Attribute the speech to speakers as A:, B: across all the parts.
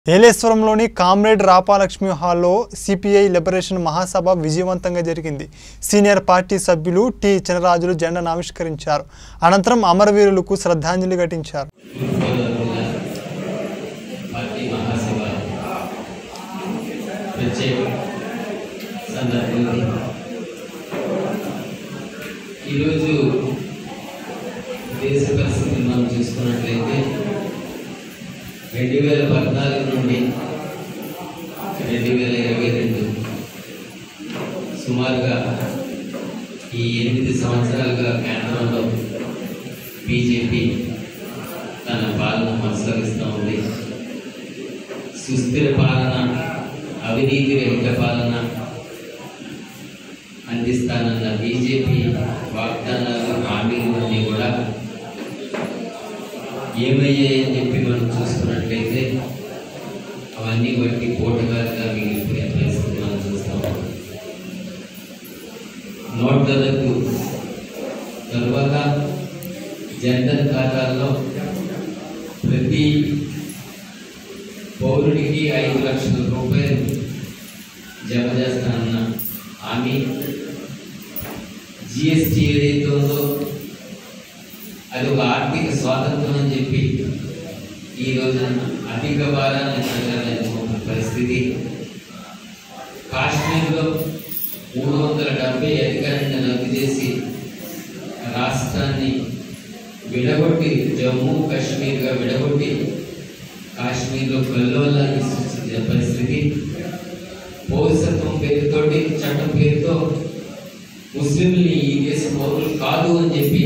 A: ఏలేశ్వరంలోని comrade రాపాలక్ష్మి హాల్లో CPI liberation మహాసభ విజయవంతంగా జరిగింది సీనియర్ పార్టీ సభ్యులు టి చినరాజులు జెండాను ఆవిష్కరించారు అనంతరం అమరవీరులకు శ్రద్ధాంజలి ఘటించారు
B: పార్టీ మహాసభ ప్రత్యేక సందర్భంలో ఈరోజు దేశ పరిస్థితిని మనం చూసుకున్నట్లయితే రెండు వేల పద్నాలుగు నుండి రెండు వేల ఇరవై రెండు సుమారుగా ఈ ఎనిమిది సంవత్సరాలుగా కేంద్రంలో బీజేపీ తన పాలన కొనసాగిస్తూ ఉంది సుస్థిర పాలన అవినీతి రహిత పాలన అందిస్తానన్న బీజేపీ వాగ్దానాలు హామీలు అన్నీ కూడా ఏమయ్యాయని చెప్పి మనం చూసుకున్నట్లయితే అవన్నీ బట్టి పోటుగాలుగా మిగిలిపోయే పరిస్థితి మనం చూస్తాం నోట్ రద్దు తరువాత జన్ధన్ ఖాతాల్లో ప్రతి పౌరుడికి ఐదు లక్షల రూపాయలు జమ చేస్తానన్న హామీ జిఎస్టీ ఏదైతే ఉందో అది ఒక ఆర్థిక స్వాతంత్రం అని చెప్పి ఈ రోజున అధిక భారాన్ని ప్రజలను పరిస్థితి కాశ్మీర్లో మూడు వందల డెబ్బై అధికారాన్ని రద్దు చేసి రాష్ట్రాన్ని విడగొట్టి జమ్మూ కాశ్మీర్గా విడగొట్టి కాశ్మీర్లో కల్లోలాన్ని సృష్టించిన పరిస్థితి పౌరసత్వం పేరుతోటి చట్టం పేరుతో ముస్లింల్ని ఈ దేశ పౌరులు కాదు అని చెప్పి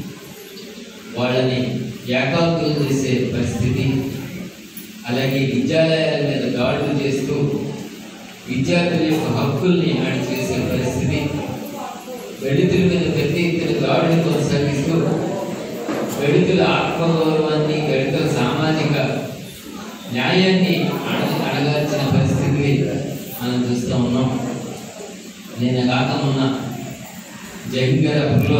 B: వాళ్ళని ఏకాంతం చేసే పరిస్థితి అలాగే విద్యాలయాల మీద దాడులు చేస్తూ విద్యార్థుల యొక్క హక్కుల్ని అణిచేసే పరిస్థితి దళితుల మీద పెద్ద ఎత్తున దాడులు కొనసాగిస్తూ దళితుల ఆత్మగౌరవాన్ని దళితుల సామాజిక న్యాయాన్ని అణ అణగాల్చిన పరిస్థితి మనం చూస్తూ ఉన్నాం నేను కాక మొన్న జంగరపులో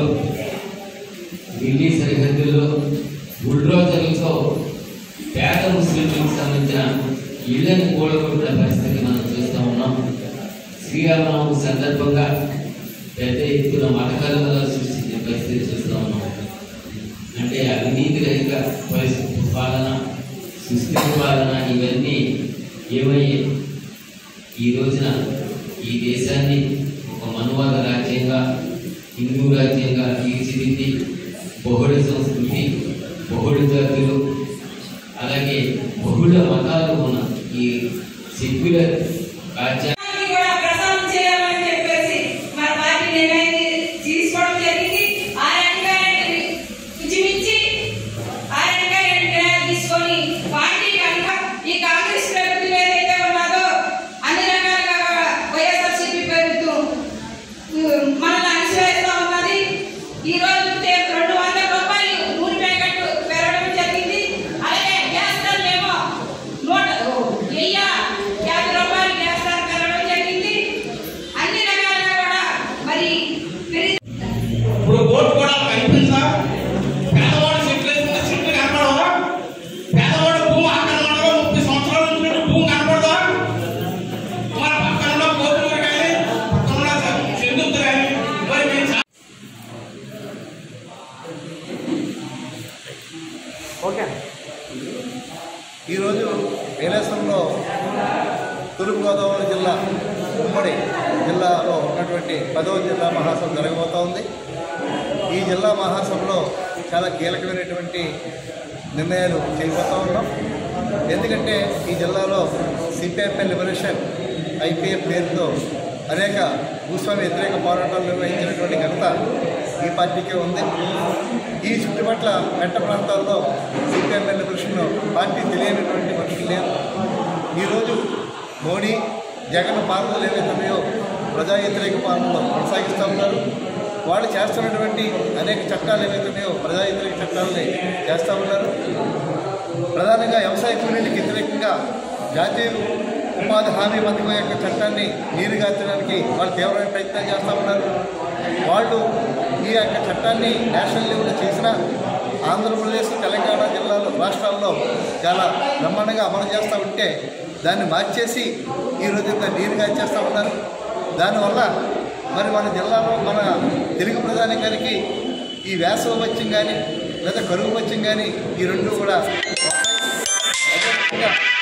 B: ఢిల్లీ సరిహద్దుల్లో బుల్డోజర్లతో పేద ముస్లింలకు సంబంధించిన ఇళ్లను కూడగొట్టిన పరిస్థితి మనం చూస్తూ ఉన్నాం శ్రీరామనవమి సందర్భంగా పెద్ద ఎత్తున మతకలలో సృష్టించే పరిస్థితి చూస్తూ ఉన్నాం అంటే అవినీతి రహిత పరిస్థితి పాలన సుస్థిర పాలన ఇవన్నీ ఏమయ్యాయి ఈ రోజున ఈ దేశాన్ని ఒక మనువాద రాజ్యంగా హిందూ రాజ్యంగా తీర్చిదిద్ది బహుళ సంస్కృతి బహుళ జాతులు అలాగే బహుళ మతాలు ఉన్న ఈ సెక్యులర్ రాజ్యాన్ని
C: పార్టీ కూడా ప్రసారం చేయాలని చెప్పేసి మన పార్టీ నిర్ణయం తీసుకోవడం జరిగింది ఆ రంగాన్ని విజమించి ఆ రంగాన్ని నిర్ణయం తీసుకొని పార్టీ కనుక ఈ కాంగ్రెస్ ప్రభుత్వం ఏదైతే ఉన్నదో అన్ని రకాలుగా కూడా వైఎస్ఆర్సీపీ ప్రభుత్వం ఉమ్, మనల్ని అణిచివేస్తా ఉన్నది ఈ రోజు తే- రెండు వందల రూపాయలు నూనె ప్యాకెట్ పెరగడం జరిగింది అలాగే గ్యాస్ ధరలు ఏమో నూట వెయ్యి యాభై రూపాయలు గ్యాస్ ధర పెరగడం జరిగింది అన్ని రకాలుగా కూడా మరి పెరిగి
D: ఇప్పుడు ఓటు కూడా కనిపించా పేదవాడు చెట్లు వేసుకుంటే చెట్లు కనపడవా పేదవాడు భూమి అక్కడ ఉండగా ముప్పై సంవత్సరాల నుంచి ఉంటే భూమి కనపడదా మన పక్కన ఉన్న కోతులు కానీ పక్కన ఉన్న చెందుద్దు కానీ మరి మేము చా-
E: ఈరోజు ఏలేశ్వరంలో తూర్పుగోదావరి జిల్లా ఉమ్మడి జిల్లాలో ఉన్నటువంటి పదవ జిల్లా మహాసభ జరగబోతూ ఉంది ఈ జిల్లా మహాసభలో చాలా కీలకమైనటువంటి నిర్ణయాలు చేయబోతూ ఉన్నాం ఎందుకంటే ఈ జిల్లాలో సిపిఐఎంఎల్ లిబరేషన్ ఐపీఎం పేరుతో అనేక భూస్వామి వ్యతిరేక పోరాటాలు నిర్వహించినటువంటి ఘనత ఈ పార్టీకే ఉంది ఈ చుట్టుపట్ల మెట్ట ప్రాంతాల్లో సిపిఎంఎల్ లిబరేషన్ పార్టీ తెలియనటువంటి మనుషులు లేరు ఈరోజు మోడీ జగన్ పాలనలు ఏవైతున్నాయో ప్రజా వ్యతిరేక పాలనలో కొనసాగిస్తూ ఉన్నారు వాళ్ళు చేస్తున్నటువంటి అనేక చట్టాలు ఏవైతున్నాయో ప్రజా వ్యతిరేక చట్టాలని చేస్తూ ఉన్నారు ప్రధానంగా వ్యవసాయ కూలీలకు వ్యతిరేకంగా జాతీయ ఉపాధి హామీ పథకం యొక్క చట్టాన్ని నీరుగార్చడానికి వాళ్ళు తీవ్రమైన ప్రయత్నం చేస్తూ ఉన్నారు వాళ్ళు ఈ యొక్క చట్టాన్ని నేషనల్ లెవెల్లో చేసినా ఆంధ్రప్రదేశ్ తెలంగాణ జిల్లాలో రాష్ట్రాల్లో చాలా బ్రహ్మాండంగా అమలు చేస్తూ ఉంటే దాన్ని మార్చేసి ఈరోజు ఇంత నీరుగా చేస్తూ ఉన్నారు దానివల్ల మరి మన జిల్లాలో మన తెలుగు ప్రధానికానికి ఈ వేసవ పత్యం కానీ లేదా కరువు పత్యం కానీ ఈ రెండు కూడా అదేవిధంగా